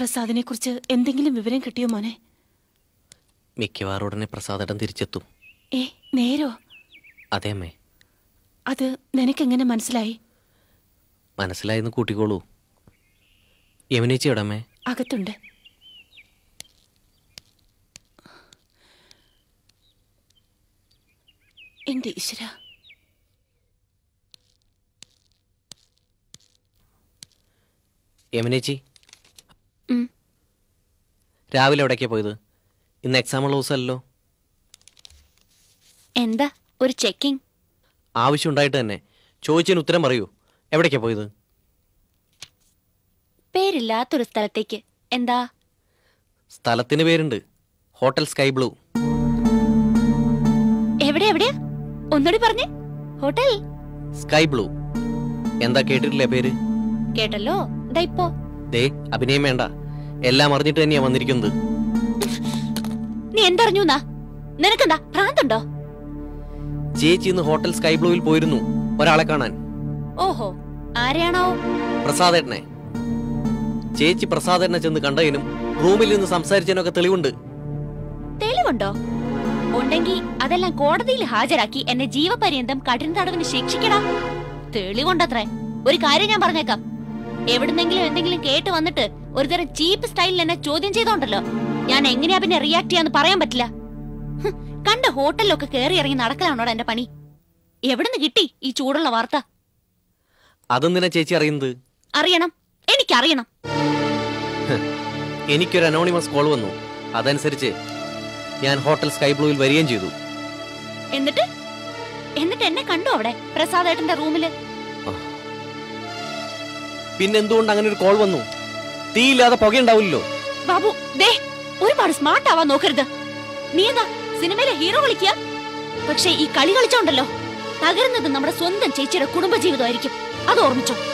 പ്രസാദിനെ കുറിച്ച് എന്തെങ്കിലും വിവരം കിട്ടിയോ മോനെ മിക്കവാറും ഉടനെ പ്രസാദേട്ടൻ തിരിച്ചെത്തും ഏ നേരോ അതെ അമ്മേ അത് നിനക്കെങ്ങനെ മനസ്സിലായി മനസ്സിലായെന്ന് കൂട്ടിക്കോളൂ യമുനേച്ചി എവിടെ അമ്മേ അകത്തുണ്ട് എന്റെ ഈശ്വര യമുനേച്ചി ഉം. രാവിലെ എവിടേക്കാ പോയത് ഇന്ന് എക്സാം ഉള്ള ദിവസമല്ലോ എന്താ ഒരു ചെക്കിംഗ് ആവശ്യമുണ്ടായിട്ട് തന്നെ ചോദിച്ചതിന് ഉത്തരം പറയൂ എവിടേക്കാ പോയത് പേരില്ലാത്തൊരു സ്ഥലത്തേക്ക് എന്താ സ്ഥലത്തിന് പേരുണ്ട് ഹോട്ടൽ സ്കൈ ബ്ലൂ എവിടെ എവിടെയാ ഒന്നുകൂടി പറഞ്ഞേ ഹോട്ടൽ സ്കൈ ബ്ലൂ എന്താ കേട്ടിട്ടില്ലേ പേര് കേട്ടല്ലോ ദാ ഇപ്പോ ദേ അഭിനയം വേണ്ട എല്ലാം അറിഞ്ഞിട്ട് തന്നെയാ വന്നിരിക്കുന്നത് നീ എന്തറിഞ്ഞു എന്നാ നിനക്കെന്താ ഭ്രാന്തുണ്ടോ ചേച്ചി ഇന്ന് ഹോട്ടൽ സ്കൈ ബ്ലൂവിൽ പോയിരുന്നു ഒരാളെ കാണാൻ ഓഹോ ആരെയാണോ പ്രസാദേട്ടനെ ചേച്ചി പ്രസാദേട്ടനെ ചെന്ന് കണ്ടതിനും റൂമിൽ നിന്ന് സംസാരിച്ചതിനൊക്കെ തെളിവുണ്ട് തെളിവുണ്ടോ ഉണ്ടെങ്കി അതെല്ലാം കോടതിയിൽ ഹാജരാക്കി എന്നെ ജീവപര്യന്തം കഠിന തടവിന് ശിക്ഷിക്കടാ തെളിവുണ്ടത്രേ ഒരു കാര്യം ഞാൻ പറഞ്ഞേക്കാം എവിടുന്നെങ്കിലും എന്തെങ്കിലും കേട്ട് വന്നിട്ട് ഒരുതരം ചീപ്പ് സ്റ്റൈലിൽ എന്നെ ചോദ്യം ചെയ്തോണ്ടല്ലോ ഞാൻ എങ്ങനെയാ പിന്നെ റിയാക്ട് ചെയ്യാന്ന് പറയാൻ പറ്റില്ല ഹ്, കണ്ട ഹോട്ടലിലൊക്കെ കേറി ഇറങ്ങി നടക്കലാണോടാ എന്റെ പണി എവിടുന്ന് കിട്ടി ഈ ചൂടുള്ള വാർത്ത അതെന്തിനാ ചേച്ചി അറിയുന്നത് അറിയണം എനിക്കറിയണം എനിക്കൊരു അനോണിമസ് കോൾ വന്നു അതനുസരിച്ച് ഞാൻ ഹോട്ടൽ സ്കൈ ബ്ലൂവിൽ വരികയും ചെയ്തു എന്നിട്ട് എന്നിട്ട് എന്നെ കണ്ടു അവിടെ പ്രസാദേട്ടന്റെ റൂമില് പിന്നെന്തുകൊണ്ട് അങ്ങനെ ഒരു കോൾ വന്നു തീയില്ലാതെ പുകയുണ്ടാവില്ലല്ലോ ബാബു ദേ ഒരുപാട് സ്മാർട്ട് ആവാൻ നോക്കരുത് നീ എന്താ സിനിമയിലെ ഹീറോ കളിക്കുക പക്ഷെ ഈ കളി കളിച്ചോണ്ടല്ലോ തകരുന്നത് നമ്മുടെ സ്വന്തം ചേച്ചിയുടെ കുടുംബജീവിതമായിരിക്കും അത് ഓർമ്മിച്ചോ